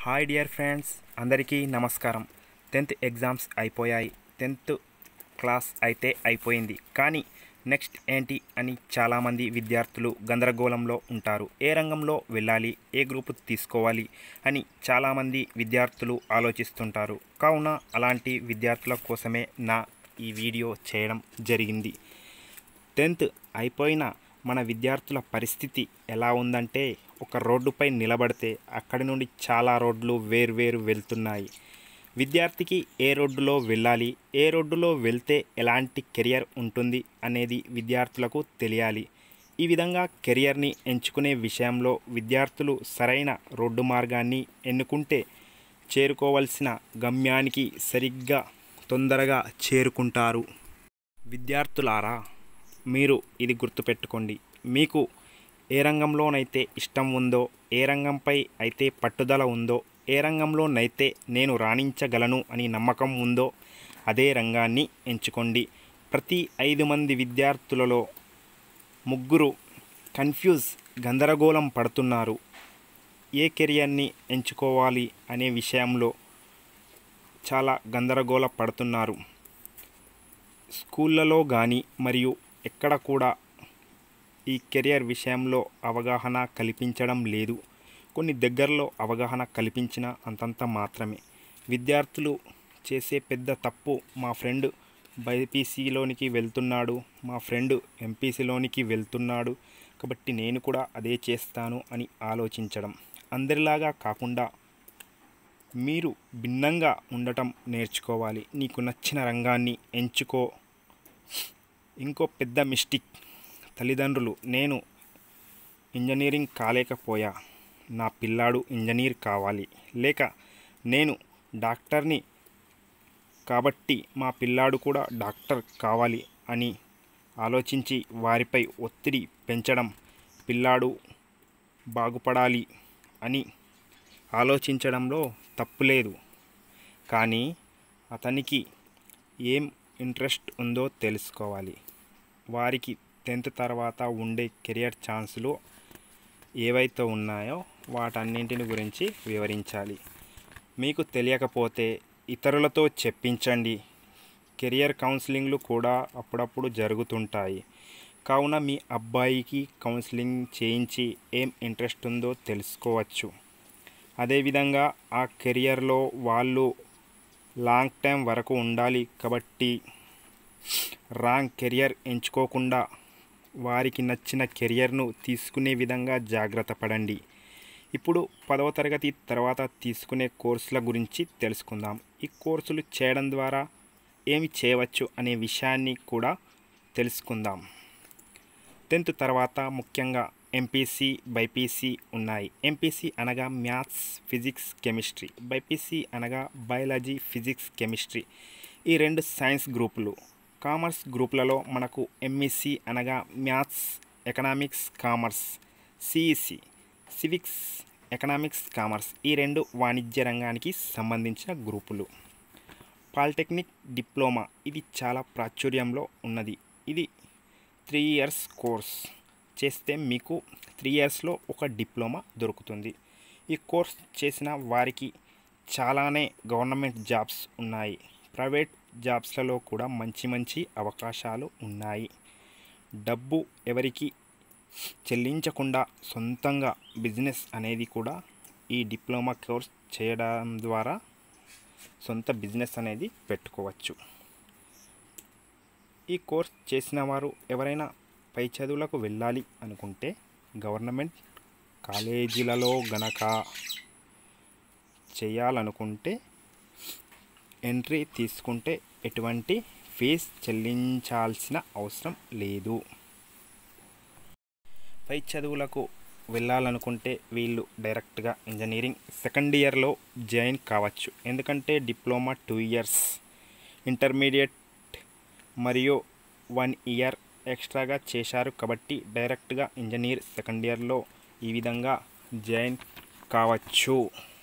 hi dear friends అందరికీ నమస్కారం tenth exams అయిపోయాయి టెన్త్ క్లాస్ అయితే అయిపోయింది కానీ నెక్స్ట్ ఏంటి అని చాలామంది విద్యార్థులు గందరగోళంలో ఉంటారు ఏ రంగంలో వెళ్ళాలి ఏ గ్రూప్ తీసుకోవాలి అని చాలామంది విద్యార్థులు ఆలోచిస్తుంటారు కావున అలాంటి విద్యార్థుల కోసమే నా ఈ వీడియో చేయడం జరిగింది టెన్త్ అయిపోయిన మన విద్యార్థుల పరిస్థితి ఎలా ఉందంటే ఒక రోడ్డుపై నిలబడితే అక్కడి నుండి చాలా రోడ్లు వేర్వేరు వెళ్తున్నాయి విద్యార్థికి ఏ రోడ్డులో వెళ్ళాలి ఏ రోడ్డులో వెళ్తే ఎలాంటి కెరియర్ ఉంటుంది అనేది విద్యార్థులకు తెలియాలి ఈ విధంగా కెరియర్ని ఎంచుకునే విషయంలో విద్యార్థులు సరైన రోడ్డు మార్గాన్ని ఎన్నుకుంటే చేరుకోవలసిన గమ్యానికి సరిగ్గా తొందరగా చేరుకుంటారు విద్యార్థులారా మీరు ఇది గుర్తుపెట్టుకోండి మీకు ఏ రంగంలోనైతే ఇష్టం ఉందో ఏ రంగంపై అయితే పట్టుదల ఉందో ఏ రంగంలోనైతే నేను రాణించగలను అని నమ్మకం ఉందో అదే రంగాన్ని ఎంచుకోండి ప్రతి ఐదు మంది విద్యార్థులలో ముగ్గురు కన్ఫ్యూజ్ గందరగోళం పడుతున్నారు ఏ కెరియర్ని ఎంచుకోవాలి అనే విషయంలో చాలా గందరగోళ పడుతున్నారు స్కూళ్ళలో కానీ మరియు ఎక్కడ కూడా ఈ కెరియర్ విషయంలో అవగాహన కల్పించడం లేదు కొన్ని దగ్గరలో అవగాహన కల్పించిన అంతంత మాత్రమే విద్యార్థులు చేసే పెద్ద తప్పు మా ఫ్రెండ్ బైపీసీలోనికి వెళ్తున్నాడు మా ఫ్రెండ్ ఎంపీసీలోనికి వెళ్తున్నాడు కాబట్టి నేను కూడా అదే చేస్తాను అని ఆలోచించడం అందరిలాగా కాకుండా మీరు భిన్నంగా ఉండటం నేర్చుకోవాలి నీకు నచ్చిన రంగాన్ని ఎంచుకో ఇంకో పెద్ద మిస్టేక్ తల్లిదండ్రులు నేను ఇంజనీరింగ్ కాలేకపోయా నా పిల్లాడు ఇంజనీర్ కావాలి లేక నేను డాక్టర్ని కాబట్టి మా పిల్లాడు కూడా డాక్టర్ కావాలి అని ఆలోచించి వారిపై ఒత్తిడి పెంచడం పిల్లాడు బాగుపడాలి అని ఆలోచించడంలో తప్పులేదు కానీ అతనికి ఏం ఇంట్రెస్ట్ ఉందో తెలుసుకోవాలి వారికి టెన్త్ తర్వాత ఉండే కెరియర్ ఛాన్సులు ఏవైతే ఉన్నాయో వాటన్నింటిని గురించి వివరించాలి మీకు తెలియకపోతే ఇతరులతో చెప్పించండి కెరియర్ కౌన్సిలింగ్లు కూడా అప్పుడప్పుడు జరుగుతుంటాయి కావున మీ అబ్బాయికి కౌన్సిలింగ్ చేయించి ఏం ఇంట్రెస్ట్ ఉందో తెలుసుకోవచ్చు అదేవిధంగా ఆ కెరియర్లో వాళ్ళు లాంగ్ టైం వరకు ఉండాలి కాబట్టి రాంగ్ కెరియర్ ఎంచుకోకుండా వారికి నచ్చిన కెరియర్ను తీసుకునే విధంగా జాగ్రత్త పడండి ఇప్పుడు పదవ తరగతి తర్వాత తీసుకునే కోర్సుల గురించి తెలుసుకుందాం ఈ కోర్సులు చేయడం ద్వారా ఏమి చేయవచ్చు అనే విషయాన్ని కూడా తెలుసుకుందాం టెన్త్ తర్వాత ముఖ్యంగా ఎంపీసీ బైపీసీ ఉన్నాయి ఎంపీసీ అనగా మ్యాథ్స్ ఫిజిక్స్ కెమిస్ట్రీ బైపీసీ అనగా బయాలజీ ఫిజిక్స్ కెమిస్ట్రీ ఈ రెండు సైన్స్ గ్రూపులు కామర్స్ గ్రూపులలో మనకు ఎంఈసీ అనగా maths economics commerce CEC civics economics commerce ఈ రెండు వాణిజ్య రంగానికి సంబంధించిన గ్రూపులు పాలిటెక్నిక్ డిప్లొమా ఇది చాలా ప్రాచుర్యంలో ఉన్నది ఇది త్రీ ఇయర్స్ కోర్స్ చేస్తే మీకు త్రీ ఇయర్స్లో ఒక డిప్లొమా దొరుకుతుంది ఈ కోర్స్ చేసిన వారికి చాలానే గవర్నమెంట్ జాబ్స్ ఉన్నాయి ప్రైవేట్ జాబ్స్లలో కూడా మంచి మంచి అవకాశాలు ఉన్నాయి డబ్బు ఎవరికి చెల్లించకుండా సొంతంగా బిజినెస్ అనేది కూడా ఈ డిప్లొమా కోర్స్ చేయడం ద్వారా సొంత బిజినెస్ అనేది పెట్టుకోవచ్చు ఈ కోర్స్ చేసిన వారు ఎవరైనా పై చదువులకు వెళ్ళాలి అనుకుంటే గవర్నమెంట్ కాలేజీలలో గనక చేయాలనుకుంటే ఎంట్రీ తీసుకుంటే ఎటువంటి ఫీజ్ చెల్లించాల్సిన అవసరం లేదు పై చదువులకు వెళ్ళాలనుకుంటే వీళ్ళు డైరెక్ట్గా ఇంజనీరింగ్ సెకండ్ ఇయర్లో జాయిన్ కావచ్చు ఎందుకంటే డిప్లొమా టూ ఇయర్స్ ఇంటర్మీడియట్ మరియు వన్ ఇయర్ ఎక్స్ట్రాగా చేశారు కాబట్టి డైరెక్ట్గా ఇంజనీర్ సెకండ్ ఇయర్లో ఈ విధంగా జాయిన్ కావచ్చు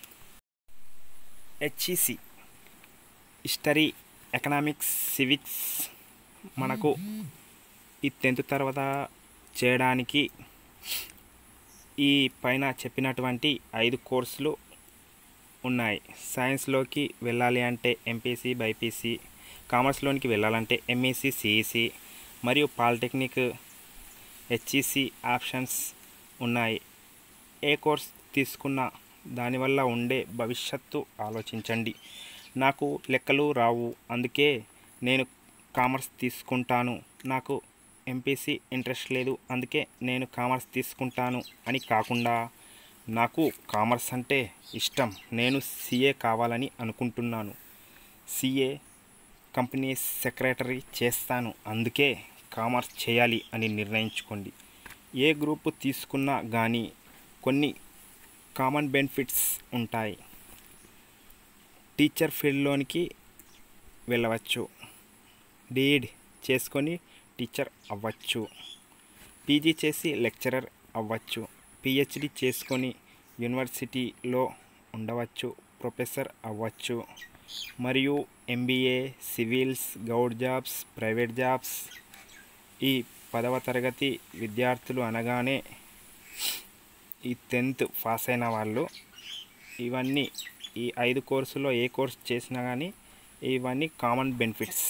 హెచ్ఈసి హిస్టరీ ఎకనామిక్స్ సివిక్స్ మనకు ఈ టెన్త్ తర్వాత చేయడానికి ఈ పైన చెప్పినటువంటి ఐదు కోర్సులు ఉన్నాయి సైన్స్లోకి వెళ్ళాలి అంటే ఎంపీసీ బైపీసీ కామర్స్లోనికి వెళ్ళాలంటే ఎంఈసీ సిఈసి మరియు పాలిటెక్నిక్ హెచ్ఈసి ఆప్షన్స్ ఉన్నాయి ఏ కోర్స్ తీసుకున్నా దానివల్ల ఉండే భవిష్యత్తు ఆలోచించండి నాకు లెక్కలు రావు అందుకే నేను కామర్స్ తీసుకుంటాను నాకు ఎంపీసీ ఇంట్రెస్ట్ లేదు అందుకే నేను కామర్స్ తీసుకుంటాను అని కాకుండా నాకు కామర్స్ అంటే ఇష్టం నేను సీఏ కావాలని అనుకుంటున్నాను సీఏ కంపెనీ సెక్రటరీ చేస్తాను అందుకే కామర్స్ చేయాలి అని నిర్ణయించుకోండి ఏ గ్రూప్ తీసుకున్నా కానీ కొన్ని కామన్ బెనిఫిట్స్ ఉంటాయి టీచర్ ఫీల్డ్లోనికి వెళ్ళవచ్చు డీడ్ చేసుకొని టీచర్ అవ్వచ్చు పీజీ చేసి లెక్చరర్ అవ్వచ్చు పిహెచ్డి చేసుకొని యూనివర్సిటీలో ఉండవచ్చు ప్రొఫెసర్ అవ్వచ్చు మరియు MBA civils govt jobs private jobs ఈ పదవ తరగతి విద్యార్థులు అనగానే ఈ టెన్త్ పాస్ అయిన వాళ్ళు ఇవన్నీ ఈ ఐదు కోర్సులో ఏ కోర్స్ చేసినా కానీ ఇవన్నీ కామన్ బెనిఫిట్స్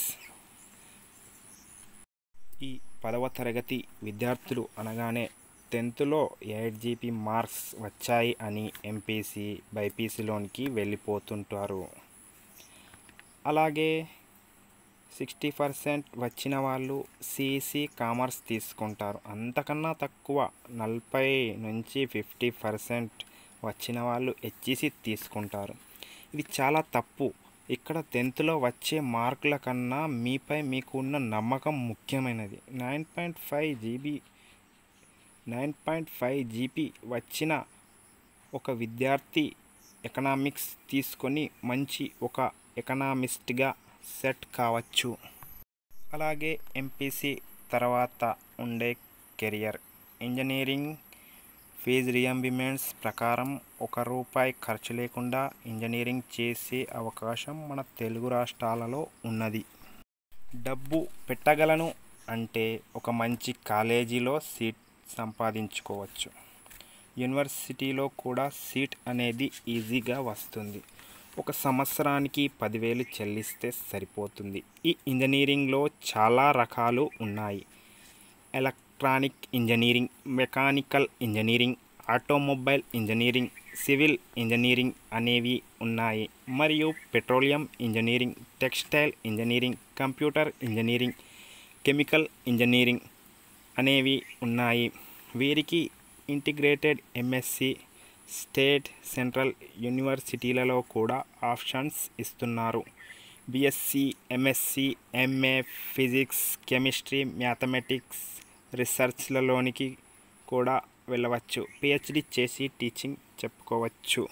ఈ పదవ తరగతి విద్యార్థులు అనగానే టెన్త్లో ఎయిట్ జీపీ మార్క్స్ వచ్చాయి అని ఎంపీసీ బైపీసీలోనికి వెళ్ళిపోతుంటారు అలాగే సిక్స్టీ పర్సెంట్ వచ్చిన వాళ్ళు సిఈసి కామర్స్ తీసుకుంటారు అంతకన్నా తక్కువ నలభై నుంచి ఫిఫ్టీ పర్సెంట్ వచ్చిన వాళ్ళు హెచ్ఈసి తీసుకుంటారు ఇది చాలా తప్పు ఇక్కడ టెన్త్లో వచ్చే మార్కుల కన్నా మీపై మీకు ఉన్న నమ్మకం ముఖ్యమైనది nine point five GB nine point five GP వచ్చిన ఒక విద్యార్థి ఎకనామిక్స్ తీసుకొని మంచి ఒక ఎకనామిస్ట్గా సెట్ కావచ్చు అలాగే ఎంపీసీ తర్వాత ఉండే కెరియర్ ఇంజనీరింగ్ ఫీజు రియంబిమెంట్స్ ప్రకారం ఒక రూపాయి ఖర్చు లేకుండా ఇంజనీరింగ్ చేసే అవకాశం మన తెలుగు రాష్ట్రాలలో ఉన్నది డబ్బు పెట్టగలను అంటే ఒక మంచి కాలేజీలో సీట్ సంపాదించుకోవచ్చు యూనివర్సిటీలో కూడా సీట్ అనేది ఈజీగా వస్తుంది ఒక సంవత్సరానికి పదివేలు చెల్లిస్తే సరిపోతుంది ఈ ఇంజనీరింగ్లో చాలా రకాలు ఉన్నాయి electronic engineering mechanical engineering automobile engineering civil engineering అనేవి ఉన్నాయి మరియు petroleum engineering textile engineering computer engineering chemical engineering అనేవి ఉన్నాయి వీరికి ఇంటిగ్రేటెడ్ ఎంఎస్సి స్టేట్ సెంట్రల్ యూనివర్సిటీలలో కూడా ఆప్షన్స్ ఇస్తున్నారు BSc MSc MA physics chemistry mathematics రీసెర్చ్లలోనికి కూడా వెళ్ళవచ్చు పిహెచ్డి చేసి టీచింగ్ చెప్పుకోవచ్చు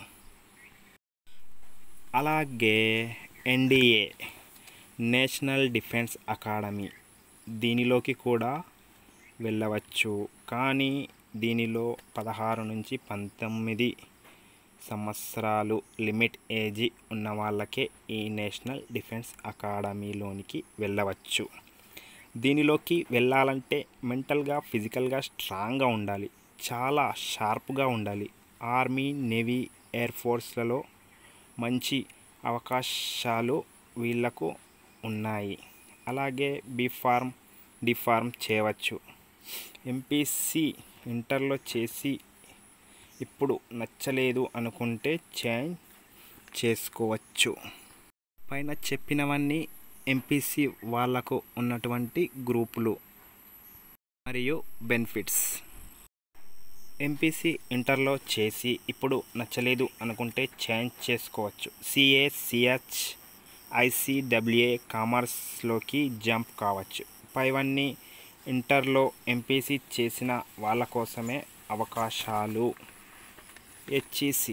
అలాగే ఎన్డిఏ నేషనల్ డిఫెన్స్ అకాడమీ దీనిలోకి కూడా వెళ్ళవచ్చు కానీ దీనిలో పదహారు నుంచి పంతొమ్మిది సంవత్సరాలు లిమిట్ ఏజీ ఉన్న వాళ్ళకే ఈ నేషనల్ డిఫెన్స్ అకాడమీలోనికి వెళ్ళవచ్చు దీనిలోకి వెళ్ళాలంటే మెంటల్గా ఫిజికల్గా స్ట్రాంగ్గా ఉండాలి చాలా షార్ప్గా ఉండాలి ఆర్మీ నేవీ ఎయిర్ ఫోర్స్లలో మంచి అవకాశాలు వీళ్ళకు ఉన్నాయి అలాగే బీఫార్మ్ డిఫార్మ్ చేయవచ్చు ఎంపీసీ ఇంటర్లో చేసి ఇప్పుడు నచ్చలేదు అనుకుంటే చేంజ్ చేసుకోవచ్చు పైన చెప్పినవన్నీ ఎంపీసీ వాళ్ళకు ఉన్నటువంటి గ్రూపులు మరియు బెనిఫిట్స్ ఎంపీసీ ఇంటర్లో చేసి ఇప్పుడు నచ్చలేదు అనుకుంటే చేంజ్ చేసుకోవచ్చు సిఏ సిహెచ్ ఐసిడబ్ల్యూఏ కామర్స్లోకి జంప్ కావచ్చు పైవన్నీ ఇంటర్లో ఎంపీసీ చేసిన వాళ్ళ కోసమే అవకాశాలు హెచ్ఈసి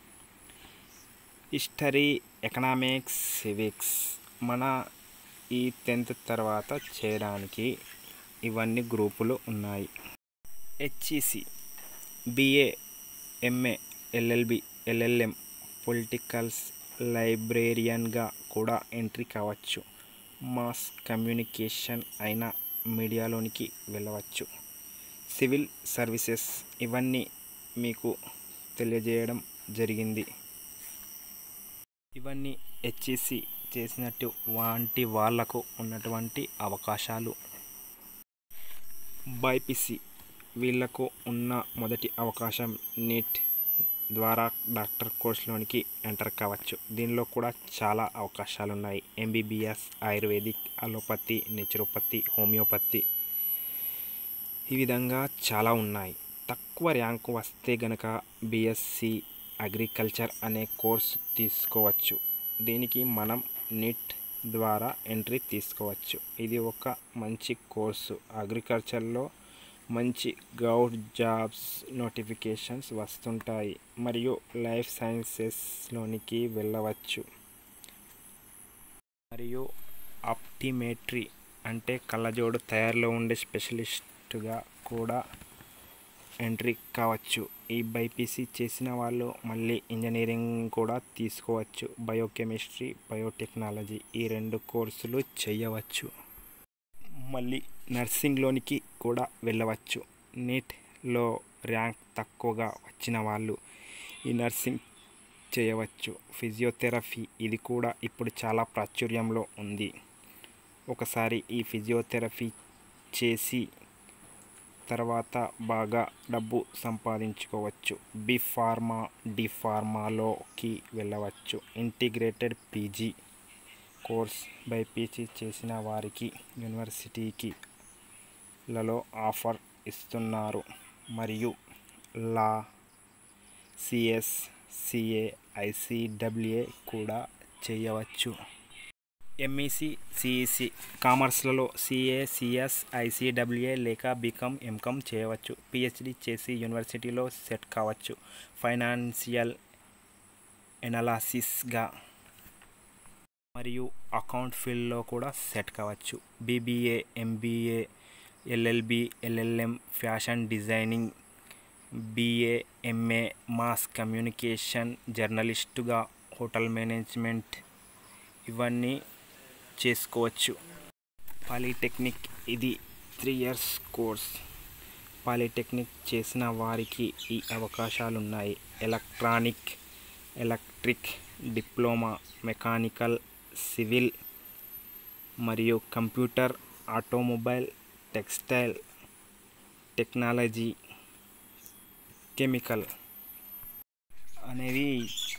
హిస్టరీ ఎకనామిక్స్ సివిక్స్ మన ఈ టెన్త్ తర్వాత చేయడానికి ఇవన్నీ గ్రూపులు ఉన్నాయి HEC BA MA LLB LLM politicals లైబ్రేరియన్గా కూడా ఎంట్రీ కావచ్చు మాస్ కమ్యూనికేషన్ అయిన మీడియాలోనికి వెళ్ళవచ్చు సివిల్ సర్వీసెస్ ఇవన్నీ మీకు తెలియజేయడం జరిగింది ఇవన్నీ హెచ్ఈసి చేసినట్టు వంటి వాళ్లకు ఉన్నటువంటి అవకాశాలు బైపీసీ వీళ్లకు ఉన్న మొదటి అవకాశం నీట్ ద్వారా డాక్టర్ కోర్సులోనికి ఎంటర్ కావచ్చు దీనిలో కూడా చాలా అవకాశాలు ఉన్నాయి MBBS ayurvedic allopathy naturopathy homeopathy ఈ విధంగా చాలా ఉన్నాయి తక్కువ ర్యాంకు వస్తే గనక బీఎస్సీ అగ్రికల్చర్ అనే కోర్సు తీసుకోవచ్చు దీనికి మనం నీట్ ద్వారా ఎంట్రీ తీసుకోవచ్చు ఇది ఒక మంచి కోర్సు అగ్రికల్చర్లో మంచి గవర్నమెంట్ జాబ్స్ నోటిఫికేషన్స్ వస్తుంటాయి మరియు లైఫ్ సైన్సెస్లోనికి వెళ్ళవచ్చు మరియు ఆప్టిమేట్రీ అంటే కళ్ళజోడు తయారులో ఉండే స్పెషలిస్ట్గా కూడా ఎంట్రీ కావచ్చు ఈ బైపీసీ చేసిన వాళ్ళు మళ్ళీ ఇంజనీరింగ్ కూడా తీసుకోవచ్చు బయోకెమిస్ట్రీ బయోటెక్నాలజీ ఈ రెండు కోర్సులు చేయవచ్చు మళ్ళీ నర్సింగ్లోనికి కూడా వెళ్ళవచ్చు నీట్లో ర్యాంక్ తక్కువగా వచ్చిన వాళ్ళు ఈ నర్సింగ్ చేయవచ్చు ఫిజియోథెరపీ ఇది కూడా ఇప్పుడు చాలా ప్రాచుర్యంలో ఉంది ఒకసారి ఈ ఫిజియోథెరపీ చేసి తర్వాత బాగా డబ్బు సంపాదించుకోవచ్చు బి ఫార్మా డి ఫార్మాలోకి వెళ్ళవచ్చు ఇంటిగ్రేటెడ్ పీజీ కోర్స్ బైపీసీ చేసిన వారికి యూనివర్సిటీకి లలో ఆఫర్ ఇస్తున్నారు మరియు లా సిఎస్ సిఏ ఐసిడబ్ల్యూఏ కూడా చేయవచ్చు ఎంఈసి సిఈసి కామర్స్లలో సిఏ సిఎస్ ఐసిడబ్ల్యూఏ లేక బీకామ్ ఎంకామ్ చేయవచ్చు పిహెచ్డి చేసి యూనివర్సిటీలో సెట్ కావచ్చు ఫైనాన్షియల్ ఎనాలసిస్గా మరియు అకౌంట్ ఫీల్డ్లో కూడా సెట్ కావచ్చు BBA MBA LLB LLM fashion designing BA MA mass communication జర్నలిస్టుగా హోటల్ మేనేజ్మెంట్ ఇవన్నీ చేసుకోవచ్చు పాలిటెక్నిక్ ఇది త్రీ ఇయర్స్ కోర్స్ పాలిటెక్నిక్ చేసిన వారికి ఈ అవకాశాలు ఉన్నాయి electronic electric diploma mechanical civil మరియు computer automobile textile technology chemical అనేవి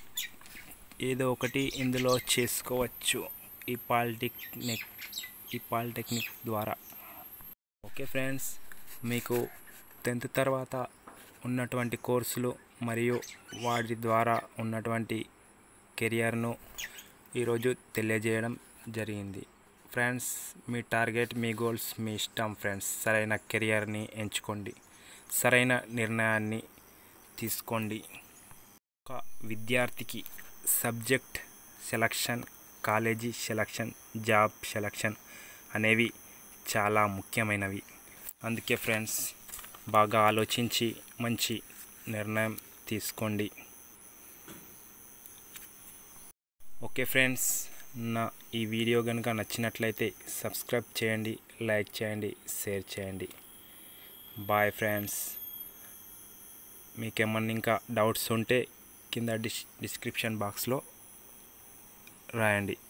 ఏదో ఒకటి ఇందులో చేసుకోవచ్చు ఈ పాలిటెక్నిక్ ఈ పాలిటెక్నిక్ ద్వారా ఓకే ఫ్రెండ్స్ మీకు టెన్త్ తర్వాత ఉన్నటువంటి కోర్సులు మరియు వాటి ద్వారా ఉన్నటువంటి కెరియర్ను ఈరోజు తెలియజేయడం జరిగింది ఫ్రెండ్స్ మీ టార్గెట్ మీ గోల్స్ మీ ఇష్టం ఫ్రెండ్స్ సరైన కెరియర్ని ఎంచుకోండి సరైన నిర్ణయాన్ని తీసుకోండి ఒక విద్యార్థికి subject selection college selection job selection అనేవి చాలా ముఖ్యమైనవి అందుకే ఫ్రెండ్స్ బాగా ఆలోచించి మంచి నిర్ణయం తీసుకోండి ఓకే ఫ్రెండ్స్ నా ఈ వీడియో కనుక నచ్చినట్లయితే సబ్స్క్రైబ్ చేయండి లైక్ చేయండి షేర్ చేయండి బాయ్ ఫ్రెండ్స్ మీకేమన్నా ఇంకా డౌట్స్ ఉంటే కింద డిస్ డిస్క్రిప్షన్ బాక్స్లో రాయండి